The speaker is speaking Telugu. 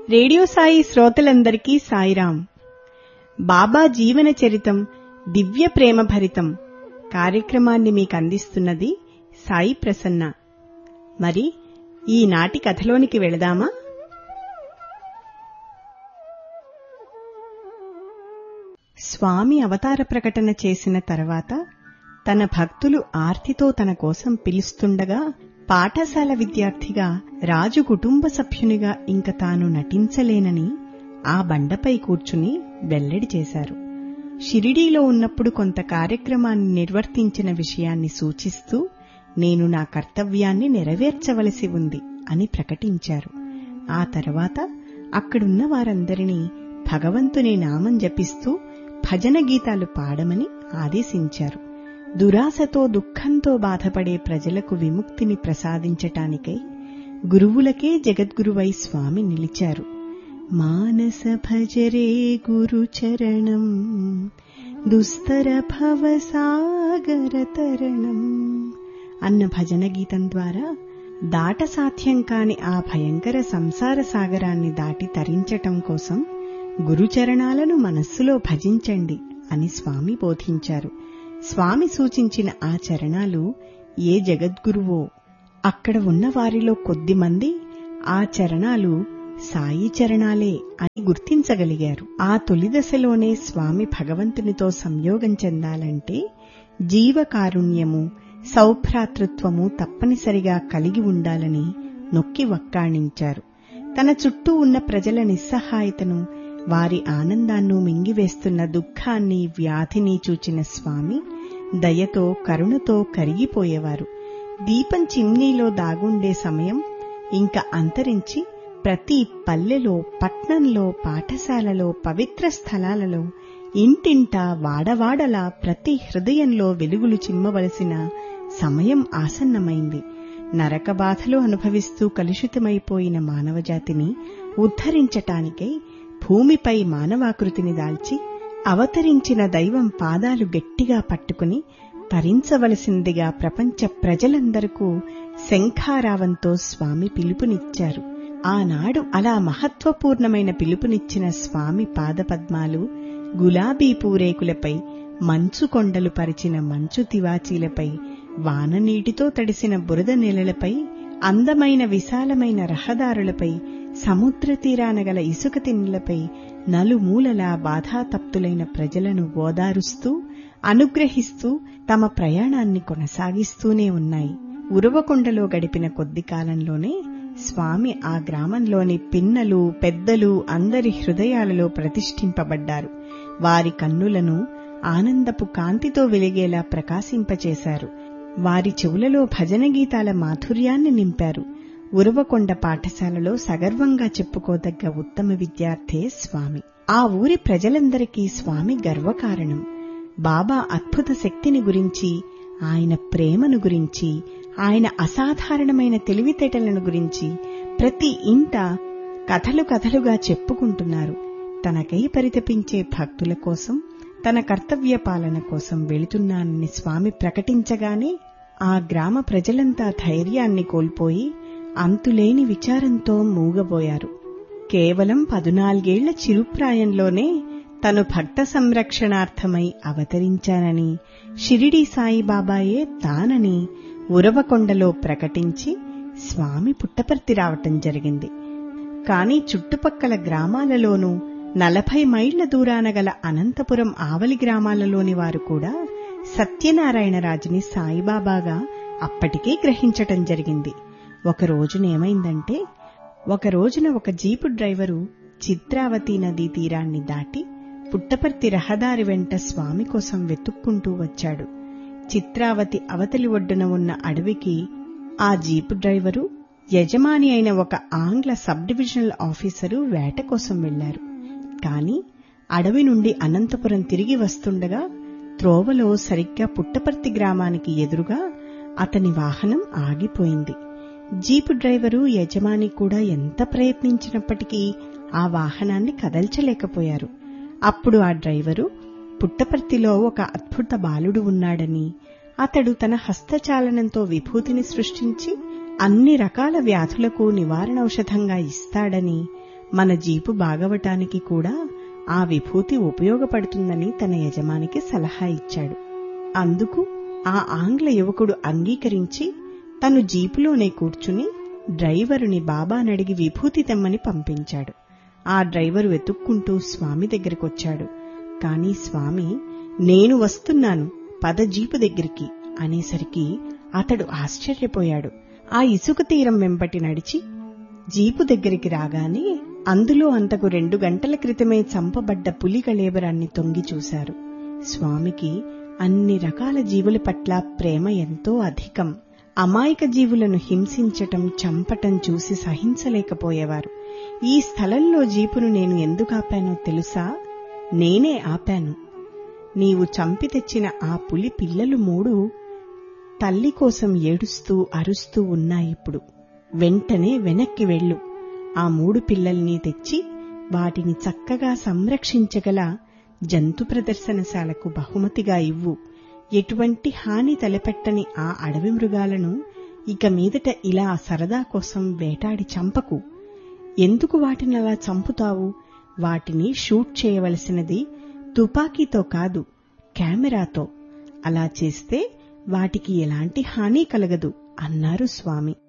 రేడియో సాయి శ్రోతలందరికీ సాయిరాం బాబా జీవన చరితం దివ్య ప్రేమ భరితం కార్యక్రమాన్ని మీకు అందిస్తున్నది సాయి ప్రసన్న మరి ఈనాటి కథలోనికి వెళదామా స్వామి అవతార ప్రకటన చేసిన తర్వాత తన భక్తులు ఆర్తితో తన కోసం పిలుస్తుండగా పాఠశాల విద్యార్థిగా రాజు కుటుంబ సభ్యునిగా ఇంక తాను నటించలేనని ఆ బండపై కూర్చుని వెల్లడి చేశారు షిరిడీలో ఉన్నప్పుడు కొంత కార్యక్రమాన్ని నిర్వర్తించిన విషయాన్ని సూచిస్తూ నేను నా కర్తవ్యాన్ని నెరవేర్చవలసి ఉంది అని ప్రకటించారు ఆ తర్వాత అక్కడున్న వారందరినీ భగవంతుని నామం జపిస్తూ భజన గీతాలు పాడమని ఆదేశించారు దురాశతో దుఃఖంతో బాధపడే ప్రజలకు విముక్తిని ప్రసాదించటానికై గురువులకే జగద్గురువై స్వామి నిలిచారు మానస భజరే గురు చరణం దుస్తర భవసాగర తరణం అన్న భజన గీతం ద్వారా దాట సాధ్యం కాని ఆ భయంకర సంసార సాగరాన్ని దాటి తరించటం కోసం గురుచరణాలను మనస్సులో భజించండి అని స్వామి బోధించారు స్వామి సూచించిన ఆ చరణాలు ఏ జగద్గురువో అక్కడ ఉన్న వారిలో కొద్దిమంది ఆ చరణాలు సాయి చరణాలే అని గుర్తించగలిగారు ఆ తొలి దశలోనే స్వామి భగవంతునితో సంయోగం చెందాలంటే జీవకారుణ్యము సౌభ్రాతృత్వము తప్పనిసరిగా కలిగి ఉండాలని నొక్కి వక్కాణించారు తన చుట్టూ ఉన్న ప్రజల నిస్సహాయతను వారి ఆనందాన్ని మింగివేస్తున్న దుఃఖాన్ని వ్యాధిని చూచిన స్వామి దయతో కరుణతో కరిగిపోయేవారు దీపం చిమ్నీలో దాగుండే సమయం ఇంకా అంతరించి ప్రతి పల్లెలో పట్నంలో పాఠశాలలో పవిత్ర స్థలాలలో ఇంటింటా వాడవాడలా ప్రతి హృదయంలో వెలుగులు చిమ్మవలసిన సమయం ఆసన్నమైంది నరక బాధలు అనుభవిస్తూ కలుషితమైపోయిన మానవజాతిని ఉద్ధరించటానికై భూమిపై మానవాకృతిని దాల్చి అవతరించిన దైవం పాదాలు గట్టిగా పట్టుకుని తరించవలసిందిగా ప్రపంచ ప్రజలందరకు శంఖారావంతో స్వామి పిలుపునిచ్చారు ఆనాడు అలా మహత్వపూర్ణమైన పిలుపునిచ్చిన స్వామి పాదపద్మాలు గులాబీ పూరేకులపై మంచు కొండలు పరిచిన మంచు తివాచీలపై వాననీటితో తడిసిన బురద నెలలపై అందమైన విశాలమైన రహదారులపై సముద్ర తీరాన గల ఇసుక తిన్నులపై నలుమూలలా బాధాతప్తులైన ప్రజలను ఓదారుస్తూ అనుగ్రహిస్తూ తమ ప్రయాణాన్ని కొనసాగిస్తూనే ఉన్నాయి ఉరవకొండలో గడిపిన కొద్ది కాలంలోనే స్వామి ఆ గ్రామంలోని పిన్నలు పెద్దలు అందరి హృదయాలలో ప్రతిష్ఠింపబడ్డారు వారి కన్నులను ఆనందపు కాంతితో వెలిగేలా ప్రకాశింపచేశారు వారి చెవులలో భజన గీతాల మాధుర్యాన్ని నింపారు ఉరవకొండ పాఠశాలలో సగర్వంగా చెప్పుకోదగ్గ ఉత్తమ విద్యార్థే స్వామి ఆ ఊరి ప్రజలందరికీ స్వామి గర్వకారణం బాబా అద్భుత శక్తిని గురించి ఆయన ప్రేమను గురించి ఆయన అసాధారణమైన తెలివితేటలను గురించి ప్రతి ఇంట కథలు కథలుగా చెప్పుకుంటున్నారు తనకై పరితపించే భక్తుల కోసం తన కర్తవ్య పాలన కోసం వెళుతున్నానని స్వామి ప్రకటించగానే ఆ గ్రామ ప్రజలంతా ధైర్యాన్ని కోల్పోయి అంతులేని విచారంతో మూగబోయారు కేవలం పదునాలుగేళ్ల చిరుప్రాయంలోనే తను భక్త సంరక్షణార్థమై అవతరించానని షిరిడి సాయిబాబాయే తానని ఉరవకొండలో ప్రకటించి స్వామి పుట్టపర్తి రావటం జరిగింది కాని చుట్టుపక్కల గ్రామాలలోనూ నలభై మైళ్ల దూరాన గల అనంతపురం ఆవలి గ్రామాలలోని వారు కూడా సత్యనారాయణరాజుని సాయిబాబాగా అప్పటికే గ్రహించటం జరిగింది ఒక రోజునేమైందంటే ఒక రోజున ఒక జీపు డ్రైవరు చిత్రావతి నదీ తీరాన్ని దాటి పుట్టపర్తి రహదారి వెంట స్వామి కోసం వెతుక్కుంటూ వచ్చాడు చిత్రావతి అవతలి ఒడ్డున ఉన్న అడవికి ఆ జీపు డ్రైవరు యజమాని అయిన ఒక ఆంగ్ల సబ్ డివిజనల్ ఆఫీసరు వేట కోసం వెళ్లారు కాని అడవి నుండి అనంతపురం తిరిగి వస్తుండగా త్రోవలో సరిగ్గా పుట్టపర్తి గ్రామానికి ఎదురుగా అతని వాహనం ఆగిపోయింది జీపు డ్రైవరు యజమాని కూడా ఎంత ప్రయత్నించినప్పటికీ ఆ వాహనాన్ని కదల్చలేకపోయారు అప్పుడు ఆ డ్రైవరు పుట్టపర్తిలో ఒక అద్భుత బాలుడు ఉన్నాడని అతడు తన హస్తచాలనంతో విభూతిని సృష్టించి అన్ని రకాల వ్యాధులకు నివారణౌషధంగా ఇస్తాడని మన జీపు బాగవటానికి కూడా ఆ విభూతి ఉపయోగపడుతుందని తన యజమానికి సలహా ఇచ్చాడు అందుకు ఆ ఆంగ్ల యువకుడు అంగీకరించి తను జీపులోనే కూర్చుని డ్రైవరుని బాబానడిగి విభూతి తెమ్మని పంపించాడు ఆ డ్రైవరు వెతుక్కుంటూ స్వామి దగ్గరికొచ్చాడు కాని స్వామి నేను వస్తున్నాను పద జీపు దగ్గరికి అనేసరికి అతడు ఆశ్చర్యపోయాడు ఆ ఇసుక తీరం వెంబటి నడిచి జీపు దగ్గరికి రాగానే అందులో అంతకు రెండు గంటల క్రితమే చంపబడ్డ పులి కళేబరాన్ని తొంగి చూశారు స్వామికి అన్ని రకాల జీవుల పట్ల ప్రేమ ఎంతో అధికం అమాయక జీవులను హింసించటం చంపటం చూసి సహించలేకపోయేవారు ఈ స్థలంలో జీపును నేను ఎందుకు ఆపానో తెలుసా నేనే ఆపాను నీవు చంపి తెచ్చిన ఆ పులి పిల్లలు మూడు తల్లి కోసం ఏడుస్తూ అరుస్తూ ఉన్నాయిప్పుడు వెంటనే వెనక్కి వెళ్ళు ఆ మూడు పిల్లల్ని తెచ్చి వాటిని చక్కగా సంరక్షించగల జంతు ప్రదర్శనశాలకు బహుమతిగా ఇవ్వు ఎటువంటి హాని తలపెట్టని ఆ అడవి మృగాలను ఇక మీదట ఇలా సరదా కోసం వేటాడి చంపకు ఎందుకు వాటిని అలా చంపుతావు వాటిని షూట్ చేయవలసినది తుపాకీతో కాదు కెమెరాతో అలా చేస్తే వాటికి ఎలాంటి హాని కలగదు అన్నారు స్వామి